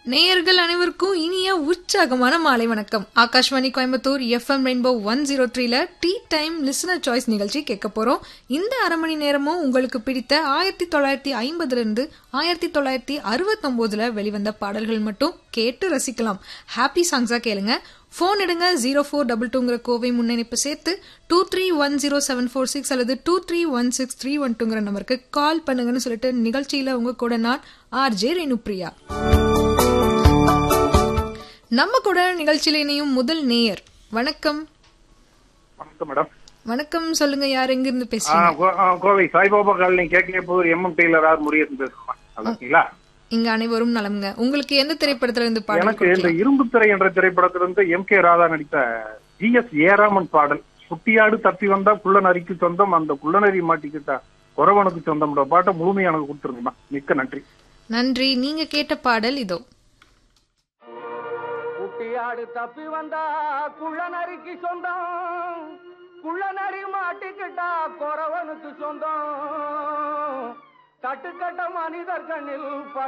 நேயர்கள் அனைவருக்கும் இனிய உற்சாகமான மாலை வணக்கம் Akashvani Coimbatore F M rainbow one zero த்ரீல டீ டைம் லிசனர் சாய்ஸ் நிகழ்ச்சி கேட்க போறோம் இந்த அரை மணி நேரமும் உங்களுக்கு பிடித்த ஆயிரத்தி தொள்ளாயிரத்தி ஐம்பதுல இருந்து ஆயிரத்தி தொள்ளாயிரத்தி அறுபத்தொன்பதுல வெளிவந்த பாடல்கள் மட்டும் கேட்டு ரசிக்கலாம் ஹாப்பி சாங்ஸா கேளுங்க ஃபோன் எடுங்க ஜீரோ ஃபோர் டபுள் டூங்கிற கோவை முன்னணிப்பு சேர்த்து two three one zero seven four six அல்லது two three one six three one டூங்கிற நம்பருக்கு கால் பண்ணுங்கன்னு சொல்லிட்டு நிகழ்ச்சியில உங்க கூட நான் ஆர்ஜே ரேணுப்ரியா நம்ம கூட நிகழ்ச்சியில இணையும் முதல் நேயர் வணக்கம் வணக்கம் மேடம் வணக்கம் சொல்லுங்க யார் எங்க இருந்து ஆ, பேசுறீங்க கோ- ஆ, கோவை சாய்பாபா காலனி கேட்க போது எம்எம் டெய்லர் ஆர் முருகன் பேசுறேன் நல்லா இருக்கீங்களா இங்க அனைவரும் நலமுங்க உங்களுக்கு எந்த திரைப்படத்துல இருந்து பாடல் எனக்கு இந்த கொடுக்கலாம்? இரும்பு திரை என்ற திரைப்படத்திலிருந்து எம் கே ராதா நடித்த ஜி எஸ் ஏராமன் பாடல் குட்டியாடு தப்பி வந்தா குள்ளநரிக்கு சொந்தம் அந்த குள்ளநரி மாட்டிக்கிட்டா குறவனுக்கு சொந்தம் பாட்டை முழுமையாக எனக்கு கொடுத்துருங்கம்மா மிக்க நன்றி நன்றி நீங்க கேட்ட பாடல் இதோ குட்டியாடு தப்பி வந்தா குள்ளநரிக்கு சொந்தம் குள்ளநரி மாட்டிக்கிட்டா குறவனுக்கு சொந்தம் கட்டுக்கட்ட மனிதர் கண்ணில்